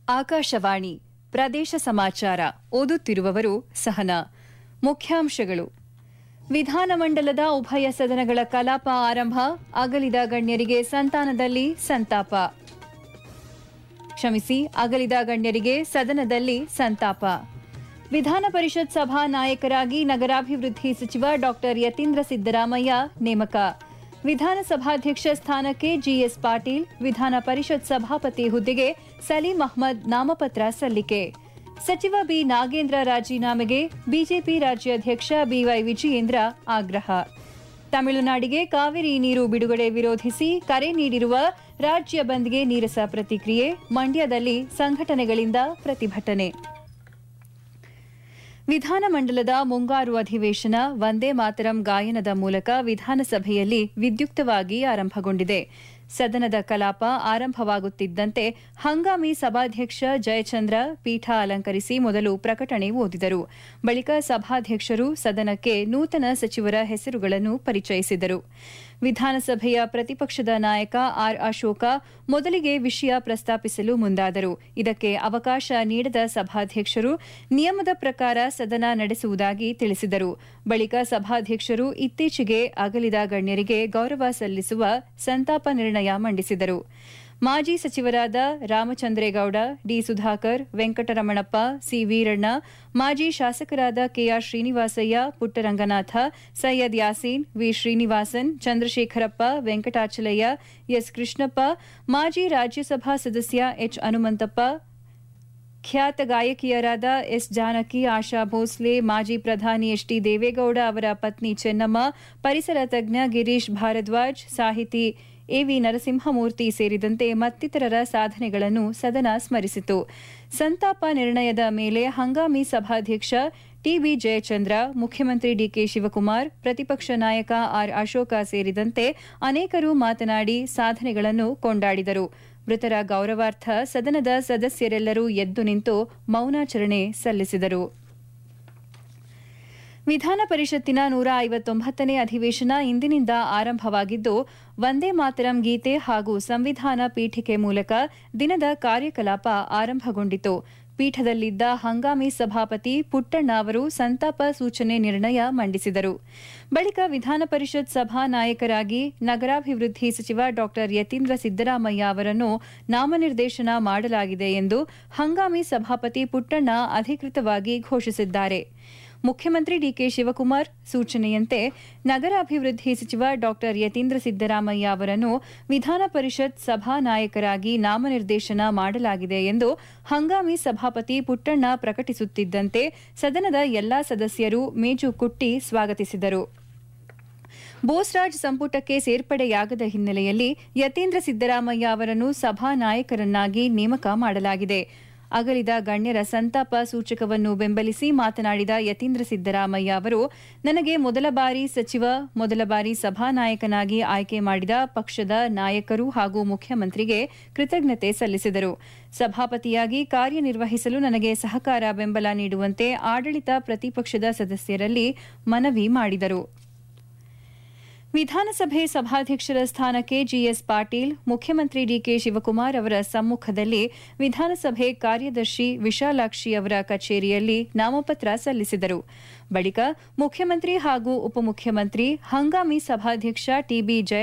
ಆಕಾಶವಾಣಿ ಪ್ರದೇಶ ಸಮಾಚಾರ ಓದುತ್ತಿರುವವರು ಸಹನಾ ಮುಖ್ಯಾಂಶಗಳು ವಿಧಾನಮಂಡಲದ ಉಭಯ ಸದನಗಳ ಕಲಾಪ ಆರಂಭ ಅಗಲಿದ ಗಣ್ಯರಿಗೆ ಸಂತಾನದಲ್ಲಿ ಸಂತಾಪ ಕ್ಷಮಿಸಿ ಅಗಲಿದ ಗಣ್ಯರಿಗೆ ಸದನದಲ್ಲಿ ಸಂತಾಪ ವಿಧಾನ ಪರಿಷತ್ ಸಭಾ ನಾಯಕರಾಗಿ ನಗರಾಭಿವೃದ್ಧಿ ಸಚಿವ ಡಾ ಯತೀಂದ್ರ ಸಿದ್ದರಾಮಯ್ಯ ನೇಮಕ ವಿಧಾನಸಭಾಧ್ಯಕ್ಷ ಸ್ಥಾನಕ್ಕೆ ಜಿಎಸ್ ಪಾಟೀಲ್ ವಿಧಾನ ಪರಿಷತ್ ಸಭಾಪತಿ ಹುದ್ದೆಗೆ ಸಲೀಂ ಅಹ್ಮದ್ ನಾಮಪತ್ರ ಸಲ್ಲಿಕೆ ಸಚಿವ ಬಿ ನಾಗೇಂದ್ರ ರಾಜೀನಾಮೆಗೆ ಬಿಜೆಪಿ ರಾಜ್ಯಾಧ್ಯಕ್ಷ ಬಿವೈ ವಿಜಯೇಂದ್ರ ಆಗ್ರಹ ತಮಿಳುನಾಡಿಗೆ ಕಾವೇರಿ ನೀರು ಬಿಡುಗಡೆ ವಿರೋಧಿಸಿ ಕರೆ ನೀಡಿರುವ ರಾಜ್ಯ ಬಂದ್ಗೆ ನೀರಸ ಪ್ರತಿಕ್ರಿಯೆ ಮಂಡ್ಯದಲ್ಲಿ ಸಂಘಟನೆಗಳಿಂದ ಪ್ರತಿಭಟನೆ ವಿಧಾನಮಂಡಲದ ಮುಂಗಾರು ಅಧಿವೇಶನ ವಂದೇ ಮಾತರಂ ಗಾಯನದ ಮೂಲಕ ವಿಧಾನಸಭೆಯಲ್ಲಿ ವಿದ್ಯುಕ್ತವಾಗಿ ಆರಂಭಗೊಂಡಿದೆ ಸದನದ ಕಲಾಪ ಆರಂಭವಾಗುತ್ತಿದ್ದಂತೆ ಹಂಗಾಮಿ ಸಭಾಧ್ಯಕ್ಷ ಜಯಚಂದ್ರ ಪೀಠ ಅಲಂಕರಿಸಿ ಮೊದಲು ಪ್ರಕಟಣೆ ಓದಿದರು ಬಳಿಕ ಸಭಾಧ್ಯಕ್ಷರು ಸದನಕ್ಕೆ ನೂತನ ಸಚಿವರ ಹೆಸರುಗಳನ್ನು ಪರಿಚಯಿಸಿದರು ವಿಧಾನಸಭೆಯ ಪ್ರತಿಪಕ್ಷದ ನಾಯಕ ಆರ್ ಅಶೋಕ ಮೊದಲಿಗೆ ವಿಷಯ ಪ್ರಸ್ತಾಪಿಸಲು ಮುಂದಾದರು ಇದಕ್ಕೆ ಅವಕಾಶ ನೀಡದ ಸಭಾಧ್ಯಕ್ಷರು ನಿಯಮದ ಪ್ರಕಾರ ಸದನ ನಡೆಸುವುದಾಗಿ ತಿಳಿಸಿದರು ಬಳಿಕ ಸಭಾಧ್ಯಕ್ಷರು ಇತ್ತೀಚೆಗೆ ಅಗಲಿದ ಗಣ್ಯರಿಗೆ ಗೌರವ ಸಲ್ಲಿಸುವ ಸಂತಾಪ ನಿರ್ಣಯ ಮಂಡಿಸಿದರು ಮಾಜಿ ಸಚಿವರಾದ ರಾಮಚಂದ್ರೇಗೌಡ ಡಿ ಸುಧಾಕರ್ ವೆಂಕಟರಮಣಪ್ಪ ಸಿ ವೀರಣ್ಣ ಮಾಜಿ ಶಾಸಕರಾದ KR Srinivasaiah Puttaranganatha Syed Yaseen V Srinivasan Chandrashekharappa Venkatachalaiah S Krishnappa ಮಾಜಿ ರಾಜ್ಯಸಭಾ ಸದಸ್ಯ ಎಚ್ ಹನುಮಂತಪ್ಪ ಖ್ಯಾತ ಗಾಯಕಿಯರಾದ ಎಸ್ ಜಾನಕಿ ಆಶಾ ಭೋಸ್ಲೆ ಮಾಜಿ ಪ್ರಧಾನಿ ಎಚ್ ಡಿ ದೇವೇಗೌಡ ಅವರ ಪತ್ನಿ ಚೆನ್ನಮ್ಮ ಪರಿಸರ ತಜ್ಞ ಗಿರೀಶ್ ಭಾರದ್ವಾಜ್ ಸಾಹಿತಿ ಎವಿ ನರಸಿಂಹಮೂರ್ತಿ ಸೇರಿದಂತೆ ಮತ್ತಿತರರ ಸಾಧನೆಗಳನ್ನು ಸದನ ಸ್ಮರಿಸಿತು ಸಂತಾಪ ನಿರ್ಣಯದ ಮೇಲೆ ಹಂಗಾಮಿ ಸಭಾಧ್ಯಕ್ಷ ಟಿಬಿ ಜಯಚಂದ್ರ ಮುಖ್ಯಮಂತ್ರಿ ಡಿಕೆ ಶಿವಕುಮಾರ್ ಪ್ರತಿಪಕ್ಷ ನಾಯಕ ಆರ್ ಅಶೋಕ ಸೇರಿದಂತೆ ಅನೇಕರು ಮಾತನಾಡಿ ಸಾಧನೆಗಳನ್ನು ಕೊಂಡಾಡಿದರು ಮೃತರ ಗೌರವಾರ್ಥ ಸದನದ ಸದಸ್ಯರೆಲ್ಲರೂ ಎದ್ದು ನಿಂತು ಮೌನಾಚರಣೆ ಸಲ್ಲಿಸಿದರು ವಿಧಾನ ಪರಿಷತ್ತಿನ ನೂರ ಐವತ್ತೊಂಬತ್ತನೇ ಅಧಿವೇಶನ ಇಂದಿನಿಂದ ಆರಂಭವಾಗಿದ್ದು ವಂದೇ ಮಾತರಂ ಗೀತೆ ಹಾಗೂ ಸಂವಿಧಾನ ಪೀಠಿಕೆ ಮೂಲಕ ದಿನದ ಕಾರ್ಯಕಲಾಪ ಆರಂಭಗೊಂಡಿತು ಪೀಠದಲ್ಲಿದ್ದ ಹಂಗಾಮಿ ಸಭಾಪತಿ ಪುಟ್ಟಣ್ಣ ಅವರು ಸಂತಾಪ ಸೂಚನೆ ನಿರ್ಣಯ ಮಂಡಿಸಿದರು ಬಳಿಕ ವಿಧಾನ ಪರಿಷತ್ ಸಭಾ ನಾಯಕರಾಗಿ ನಗರಾಭಿವೃದ್ಧಿ ಸಚಿವ ಡಾ ಯತೀಂದ್ರ ಸಿದ್ದರಾಮಯ್ಯ ಅವರನ್ನು ನಾಮನಿರ್ದೇಶನ ಮಾಡಲಾಗಿದೆ ಎಂದು ಹಂಗಾಮಿ ಸಭಾಪತಿ ಪುಟ್ಟಣ್ಣ ಅಧಿಕೃತವಾಗಿ ಘೋಷಿಸಿದ್ದಾರೆ ಮುಖ್ಯಮಂತ್ರಿ ಡಿಕೆ ಶಿವಕುಮಾರ್ ಸೂಚನೆಯಂತೆ ನಗರಾಭಿವೃದ್ಧಿ ಸಚಿವ ಡಾ ಯತೀಂದ್ರ ಸಿದ್ದರಾಮಯ್ಯ ಅವರನ್ನು ವಿಧಾನ ಪರಿಷತ್ ಸಭಾ ನಾಯಕರಾಗಿ ನಾಮನಿರ್ದೇಶನ ಮಾಡಲಾಗಿದೆ ಎಂದು ಹಂಗಾಮಿ ಸಭಾಪತಿ ಪುಟ್ಟಣ್ಣ ಪ್ರಕಟಿಸುತ್ತಿದ್ದಂತೆ ಸದನದ ಎಲ್ಲಾ ಸದಸ್ಯರು ಮೇಜು ಕುಟ್ಟಿ ಸ್ವಾಗತಿಸಿದರು ಬೋಸ್ರಾಜ್ ಸಂಪುಟಕ್ಕೆ ಸೇರ್ಪಡೆಯಾಗದ ಹಿನ್ನೆಲೆಯಲ್ಲಿ ಯತೀಂದ್ರ ಸಿದ್ದರಾಮಯ್ಯ ಅವರನ್ನು ಸಭಾ ನಾಯಕರನ್ನಾಗಿ ನೇಮಕ ಮಾಡಲಾಗಿದೆ ಅಗಲಿದ ಗಣ್ಯರ ಸಂತಾಪ ಸೂಚಕವನ್ನು ಬೆಂಬಲಿಸಿ ಮಾತನಾಡಿದ ಯತೀಂದ್ರ ಸಿದ್ದರಾಮಯ್ಯ ಅವರು ನನಗೆ ಮೊದಲ ಬಾರಿ ಸಚಿವ ಮೊದಲ ಬಾರಿ ಸಭಾನಾಯಕನಾಗಿ ಆಯ್ಕೆ ಮಾಡಿದ ಪಕ್ಷದ ನಾಯಕರು ಹಾಗೂ ಮುಖ್ಯಮಂತ್ರಿಗೆ ಕೃತಜ್ಞತೆ ಸಲ್ಲಿಸಿದರು ಸಭಾಪತಿಯಾಗಿ ಕಾರ್ಯನಿರ್ವಹಿಸಲು ನನಗೆ ಸಹಕಾರ ಬೆಂಬಲ ನೀಡುವಂತೆ ಆಡಳಿತ ಪ್ರತಿಪಕ್ಷದ ಸದಸ್ಯರಲ್ಲಿ ಮನವಿ ಮಾಡಿದರು ವಿಧಾನಸಭೆ ಸಭಾಧ್ಯಕ್ಷರ ಸ್ಥಾನಕ್ಕೆ ಜಿಎಸ್ ಪಾಟೀಲ್ ಮುಖ್ಯಮಂತ್ರಿ ಡಿಕೆ ಶಿವಕುಮಾರ್ ಅವರ ಸಮ್ಮುಖದಲ್ಲಿ ವಿಧಾನಸಭೆ ಕಾರ್ಯದರ್ಶಿ ವಿಶಾಲಾಕ್ಷಿ ಅವರ ಕಚೇರಿಯಲ್ಲಿ ನಾಮಪತ್ರ ಸಲ್ಲಿಸಿದರು ಬಳಿಕ ಮುಖ್ಯಮಂತ್ರಿ ಹಾಗೂ ಉಪಮುಖ್ಯಮಂತ್ರಿ ಹಂಗಾಮಿ ಸಭಾಧ್ಯಕ್ಷ ಟಿಬಿ ಜಯ